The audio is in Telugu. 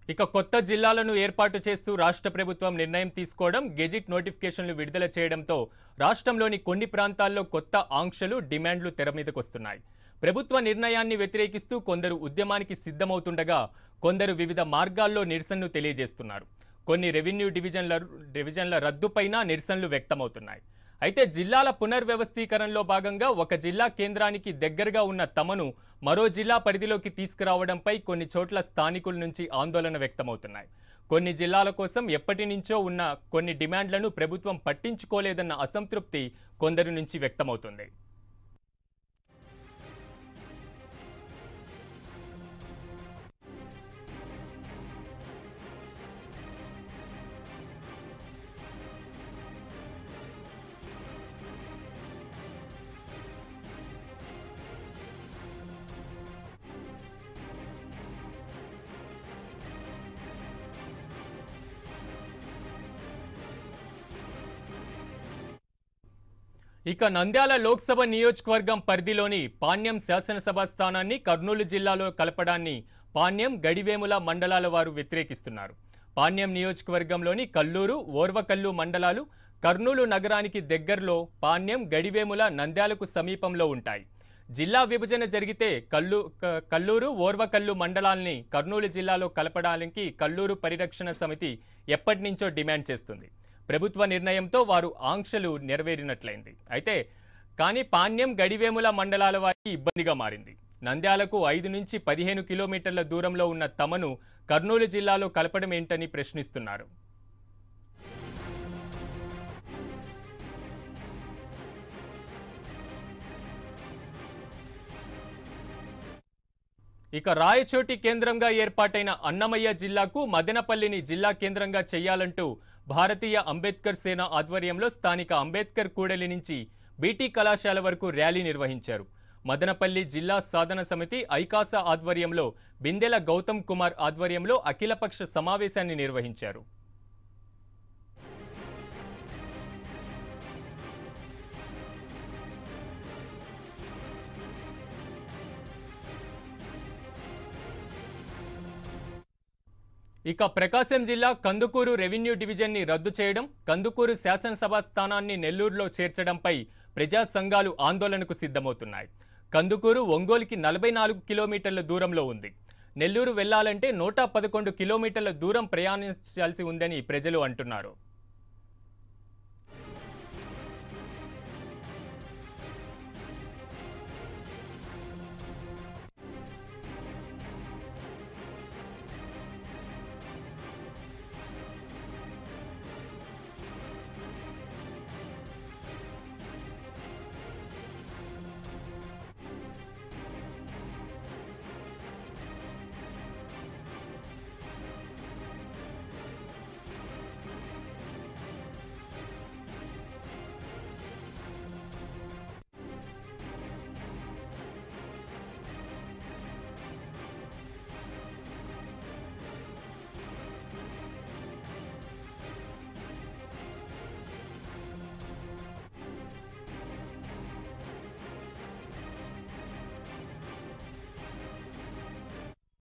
ఇక కొత్త జిల్లాలను ఏర్పాటు చేస్తూ రాష్ట్ర ప్రభుత్వం నిర్ణయం తీసుకోవడం గెజిట్ నోటిఫికేషన్లు విడుదల చేయడంతో రాష్ట్రంలోని కొన్ని ప్రాంతాల్లో కొత్త ఆంక్షలు డిమాండ్లు తెర మీదకొస్తున్నాయి ప్రభుత్వ నిర్ణయాన్ని వ్యతిరేకిస్తూ కొందరు ఉద్యమానికి సిద్ధమవుతుండగా కొందరు వివిధ మార్గాల్లో నిరసనలు తెలియజేస్తున్నారు కొన్ని రెవెన్యూ డివిజన్ల డివిజన్ల రద్దుపైన నిరసనలు వ్యక్తమవుతున్నాయి అయితే జిల్లాల పునర్వ్యవస్థీకరణలో భాగంగా ఒక జిల్లా కేంద్రానికి దగ్గరగా ఉన్న తమను మరో జిల్లా పరిధిలోకి తీసుకురావడంపై కొన్ని చోట్ల స్థానికుల నుంచి ఆందోళన వ్యక్తమవుతున్నాయి కొన్ని జిల్లాల కోసం ఎప్పటి నుంచో ఉన్న కొన్ని డిమాండ్లను ప్రభుత్వం పట్టించుకోలేదన్న అసంతృప్తి కొందరి నుంచి వ్యక్తమవుతుంది ఇక నంద్యాల లోక్సభ నియోజకవర్గం పరిధిలోని పాణ్యం శాసనసభ స్థానాన్ని కర్నూలు జిల్లాలో కలపడాన్ని పాణ్యం గడివేముల మండలాల వారు వ్యతిరేకిస్తున్నారు పాణ్యం నియోజకవర్గంలోని కల్లూరు ఓర్వకల్లు మండలాలు కర్నూలు నగరానికి దగ్గరలో పాణ్యం గడివేముల నంద్యాలకు సమీపంలో ఉంటాయి జిల్లా విభజన జరిగితే కల్లు క- కల్లూరు ఓర్వకల్లు మండలాల్ని కర్నూలు జిల్లాలో కలపడానికి కల్లూరు పరిరక్షణ సమితి ఎప్పటి నుంచో డిమాండ్ చేస్తుంది ప్రభుత్వ నిర్ణయంతో వారు ఆంక్షలు నెరవేరినట్లయింది అయితే కానీ పాణ్యం గడివేముల మండలాల వారికి ఇబ్బందిగా మారింది నంద్యాలకు ఐదు నుంచి పదిహేను కిలోమీటర్ల దూరంలో ఉన్న తమను కర్నూలు జిల్లాలో కలపడం ఏంటని ప్రశ్నిస్తున్నారు ఇక రాయచోటి కేంద్రంగా ఏర్పాటైన అన్నమయ్య జిల్లాకు మదనపల్లిని జిల్లా కేంద్రంగా చేయాలంటూ భారతీయ అంబేద్కర్ సేన ఆధ్వర్యంలో స్థానిక అంబేద్కర్ కూడలి నుంచి బీటీ కళాశాల వరకు ర్యాలీ నిర్వహించారు మదనపల్లి జిల్లా సాధన సమితి ఐకాస ఆధ్వర్యంలో బిందెల గౌతమ్ కుమార్ ఆధ్వర్యంలో అఖిలపక్ష సమావేశాన్ని నిర్వహించారు ఇక ప్రకాశం జిల్లా కందుకూరు రెవెన్యూ డివిజన్ని రద్దు చేయడం కందుకూరు శాసనసభ స్థానాన్ని నెల్లూరులో చేర్చడంపై ప్రజా సంఘాలు ఆందోళనకు సిద్ధమవుతున్నాయి కందుకూరు ఒంగోలుకి నలభై నాలుగు కిలోమీటర్ల దూరంలో ఉంది నెల్లూరు వెళ్లాలంటే నూట పదకొండు కిలోమీటర్ల దూరం ప్రయాణించాల్సి ఉందని ప్రజలు అంటున్నారు